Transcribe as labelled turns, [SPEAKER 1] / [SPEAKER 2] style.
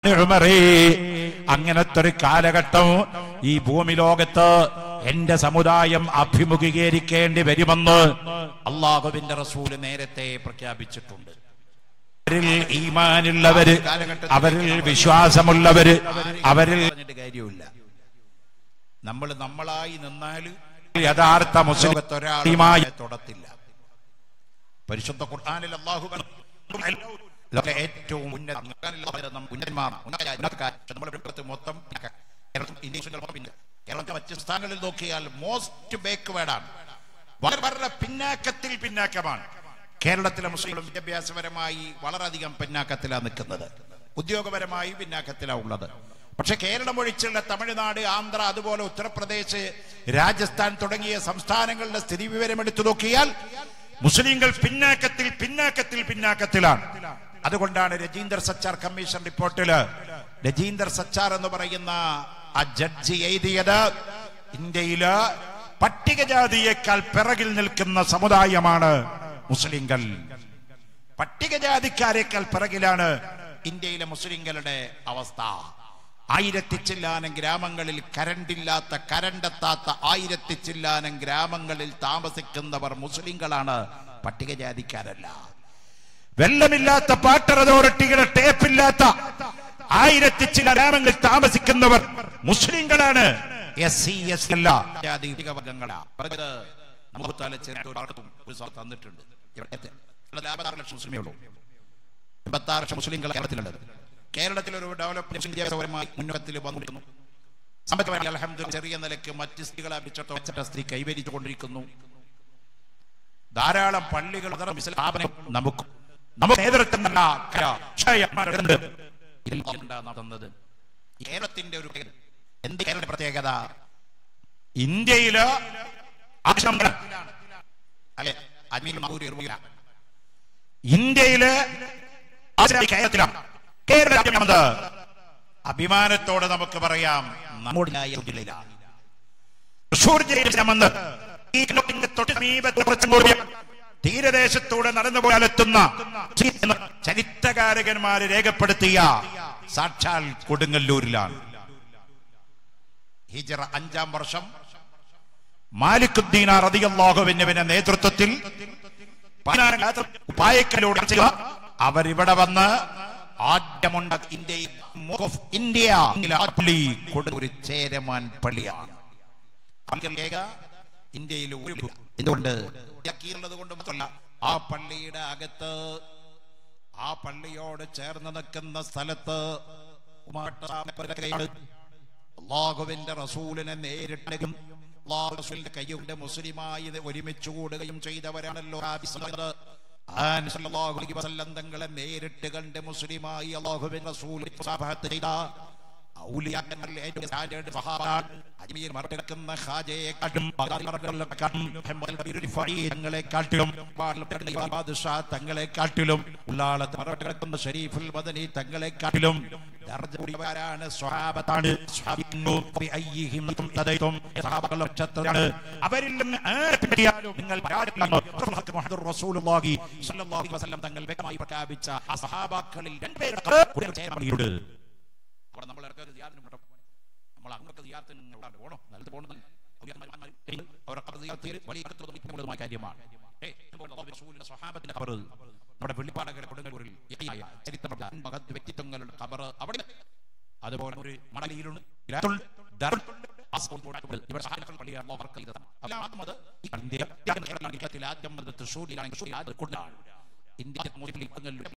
[SPEAKER 1] ഉമറേ. അങ്ങനത്തെ ഒരു കാലഘട്ടം ഈ ഭൂമി ലോകത്ത് എന്റെ സമുദായം അഭിമുഖീകരിക്കേണ്ടി വരുമെന്ന് അള്ളാഹുവിന്റെ റസൂല് നേരത്തെ പ്രഖ്യാപിച്ചിട്ടുണ്ട് അവരിൽ ഈമാനുള്ളവര് അവരിൽ വിശ്വാസമുള്ളവര് അവരിൽ
[SPEAKER 2] പറഞ്ഞിട്ട് കാര്യമില്ല നമ്മൾ നമ്മളായി നിന്നാല്
[SPEAKER 1] യഥാർത്ഥ മുസ്ലിം
[SPEAKER 2] ലോകത്തൊരാളുമായി തൊടത്തില്ല പരിശുദ്ധ ഖുർആനിൽ അള്ളാഹു പറഞ്ഞു, ലോക ഏറ്റവും ഉന്നത ഉന്നതന്മാർ നമ്മുടെ ലോകത്ത് മൊത്തം കേരളം ഇന്ത്യയിൽ മൊത്തം പിന്നെ കേരളത്തെ മറ്റ് സംസ്ഥാനങ്ങളിൽ നോക്കിയാൽ മോസ്റ്റ് ബാക്ക്വേർഡാണ് വളരെ വളരെ പിന്നാക്കത്തിൽ പിന്നാക്കമാണ് കേരളത്തിലെ മുസ്ലിങ്ങളും വിദ്യാഭ്യാസപരമായി വളരെയധികം പിന്നാക്കത്തിലാണ് നിൽക്കുന്നത് ഉദ്യോഗപരമായി പിന്നാക്കത്തിലാണ് ഉള്ളത് പക്ഷെ കേരളം ഒഴിച്ചുള്ള തമിഴ്നാട് ആന്ധ്ര അതുപോലെ ഉത്തർപ്രദേശ് രാജസ്ഥാൻ തുടങ്ങിയ സംസ്ഥാനങ്ങളുടെ സ്ഥിതി വിവരം എടുത്തു നോക്കിയാൽ മുസ്ലിങ്ങൾ പിന്നാക്കത്തിൽ പിന്നാക്കത്തിൽ പിന്നാക്കത്തിലാണ് അതുകൊണ്ടാണ് രജീന്ദർ സച്ചാർ കമ്മീഷൻ റിപ്പോർട്ടില് രജീന്ദർ സച്ചാർ എന്ന് പറയുന്ന ആ ജഡ്ജി എഴുതിയത് ഇന്ത്യയില് പട്ടികജാതിയേക്കാൾ പിറകിൽ നിൽക്കുന്ന സമുദായമാണ് മുസ്ലിങ്ങൾ പട്ടികജാതിക്കാരേക്കാൾ പിറകിലാണ് ഇന്ത്യയിലെ മുസ്ലിങ്ങളുടെ അവസ്ഥ ആയിരത്തി ചില്ലാനം ഗ്രാമങ്ങളിൽ കരണ്ടില്ലാത്ത കരണ്ടെത്താത്ത ആയിരത്തി ചില്ലാനം ഗ്രാമങ്ങളിൽ താമസിക്കുന്നവർ മുസ്ലിങ്ങളാണ് പട്ടികജാതിക്കാരല്ല
[SPEAKER 1] വെള്ളമില്ലാത്ത വാട്ടർ അതോറിറ്റിയുടെ ടേപ്പില്ലാത്ത ആയിരത്തി ചില ഗ്രാമങ്ങളിൽ താമസിക്കുന്നവർ മുസ്ലിങ്ങളാണ്
[SPEAKER 2] എസ് സി എസ് അല്ല ജാതി വർഗങ്ങളാ പറഞ്ഞത് നമുക്ക് തല ചേർത്ത് ഒരാൾക്കും ഒരു സഭ തന്നിട്ടുണ്ട് ഇവിടത്തെ അമ്പത്താറ് ലക്ഷം മുസ്ലിമേ ഉള്ളൂ എൺപത്താറ് ലക്ഷം മുസ്ലിങ്ങൾ കേരളത്തിലുള്ളത് കേരളത്തിൽ ഒരു ഡെവലപ്മെന്റ് വിദ്യാഭ്യാസപരമായി മുന്നോട്ടത്തിൽ വന്നിരിക്കുന്നു സാമ്പത്തികമായി അലഹമ്മദ് ചെറിയ നിലയ്ക്ക് മറ്റ് സ്ത്രീകളെ അപേക്ഷിച്ചിടത്തോളം മെച്ചപ്പെട്ട സ്ത്രീ കൈവരിച്ചു കൊണ്ടിരിക്കുന്നു ധാരാളം പള്ളികൾ അതർ സ്ഥാപനം നമുക്ക്
[SPEAKER 1] നമുക്ക് നേതൃത്വം നൽകുന്ന കര- ക്ഷയമാരുണ്ട്.
[SPEAKER 2] തന്നത് കേരളത്തിന്റെ ഒരു പ്രത്യേകത. എന്ത് കേരളത്തിന്റെ പ്രത്യേകത
[SPEAKER 1] ഇന്ത്യയില് ആക്ഷം
[SPEAKER 2] അല്ലെ അജ്മീർ മഹൂർ ഇർമുല
[SPEAKER 1] ഇന്ത്യയില് ആശ്രയി കേരളത്തിലാണ് കേരള രാജ്യമെന്നത്
[SPEAKER 2] അഭിമാനത്തോടെ നമുക്ക് പറയാം നമ്മുടെ ജില്ലയിലാണ്
[SPEAKER 1] തൃശൂർ ജില്ലയിലെന്ന് ഈ കിലോമീറ്റർ തൊട്ട് സമീപത്ത് കുറച്ചും കൂടി തീരദേശത്തൂടെ നടന്നു പോയാലെത്തുന്ന എന്ന ചരിത്രകാരകന്മാര് രേഖപ്പെടുത്തിയ
[SPEAKER 2] സാക്ഷാൽ കൊടുങ്ങല്ലൂരിലാണ് ഹിജറ അഞ്ചാം വർഷം
[SPEAKER 1] മാലിക്കുദ്ദീന റതിയല്ലാഹുവിന്റെ നേതൃത്വത്തിൽ പായക്കലൂടെ അവരിവിടെ വന്ന്
[SPEAKER 2] ആദ്യമുണ്ട ഇന്ത്യയിൽ ഓഫ് ഇന്ത്യ പള്ളി കൊടുങ്ങൂര് ചേരമാൻ പള്ളിയാണ് പള്ളികൾ ഏക ഇന്ത്യയിൽ ഒരു എന്തുകൊണ്ട് ഇതാക്കിയുള്ളത് കൊണ്ട് മാത്രമല്ല ആ പള്ളിയുടെ അകത്ത് ആ പള്ളിയോട് ചേർന്ന് നിൽക്കുന്ന സ്ഥലത്ത് ഉമാട്ട അള്ളാഹുവിന്റെ റസൂലിനെ നേരിട്ടും അള്ളാഹു റസൂലിന്റെ കൈകൊണ്ട് മുസ്ലിമായി ഒരുമിച്ച് കൂടുകയും ചെയ്തവരാണല്ലോ ആ വിസ്മൃതർ. ആ നബി സല്ലല്ലാഹു അലൈഹി വസല്ലം തങ്ങളെ നേരിട്ട് കണ്ട് മുസ്ലിമായി അള്ളാഹുവിന്റെ റസൂൽ മുസാഫഹത്ത് ചെയ്ത ഔലിയാക്കന്മാരിൽ ഏറ്റവും സ്റ്റാൻഡേർഡ് സഹാബാണ്. അജ്മീർ മറികടക്കുന്ന ഖാജയെക്കാട്ടും മറികടക്കുന്ന മുഹമ്മദ് നബി റിഫായി തങ്ങളെക്കാട്ടിലും ബാദ്ഷാ തങ്ങളെക്കാട്ടിലും ഉള്ളാളത്ത് മറികടക്കുന്ന ഷരീഫുൽ മദനി തങ്ങളെക്കാട്ടിലും ദർജ കൂടിയവരാണ് സ്വഹാബത്താണ് സ്വഹാബിന്നു ബിഅയ്യിഹിം തദൈതും സ്വഹാബകൾ ലക്ഷത്തിലാണ്
[SPEAKER 1] അവരിൽ നിന്ന് ആരെ പിടിയാലും
[SPEAKER 2] നിങ്ങൾ പരാജയപ്പെടുന്നു. മുഹമ്മദുർ റസൂലുള്ളാഹി സ്വല്ലല്ലാഹു അലൈഹി വസല്ലം തങ്ങൾ വ്യക്തമായി പ്രഖ്യാപിച്ച ആ സഹാബാക്കളിൽ രണ്ടുപേരുടെ കൂടെ ചേർന്നിട്ടുണ്ട് അവിടെ നമ്മൾ ഇടയ്ക്ക് ഒരു സിയാറത്തിന് പോകണം. നമ്മൾ അങ്ങോട്ട് സിയാറത്തിന് ഇവിടെ പോകണം നിലത്ത് പോകണം അവരുടെ ഖബർ സിയാറത്തിൽ വലിയ അടുത്തുള്ള മുഖ്യമുള്ളതുമായ കാര്യമാണ് ഏയ്, ഇപ്പോൾ അല്ലാഹു റസൂലിന്റെ സ്വഹാബത്തിന്റെ ഖബർ നമ്മുടെ വെള്ളിപ്പാടകര കൊടുങ്ങല്ലൂരിൽ യഹ്യ, ചരിത്രമുള്ള മഹത് വ്യക്തിത്വങ്ങളുടെ ഖബർ അവിടെ അതുപോലെ ഒരു മണലിയിലുണ്ട് ഇലാത്തുണ്ട്, ദറുണ്ട്, ആസ്കോട്ട് ഇവിടെ സഹായങ്ങൾ പള്ളിയാണ് അല്ലാഹു ബർക്കത്ത് ചെയ്തതാണ്. അപ്പോൾ ആദ്യം അത് ഈ ഇന്ത്യ കേരളത്തിൽ ആദ്യം അത് തൃശ്ശൂരിലാണ് തൃശ്ശൂരിൽ ആദ്യം കൊടുത്താണ് ഇന്ത്യ മുസ്ലിം ലീഗുകളിൽ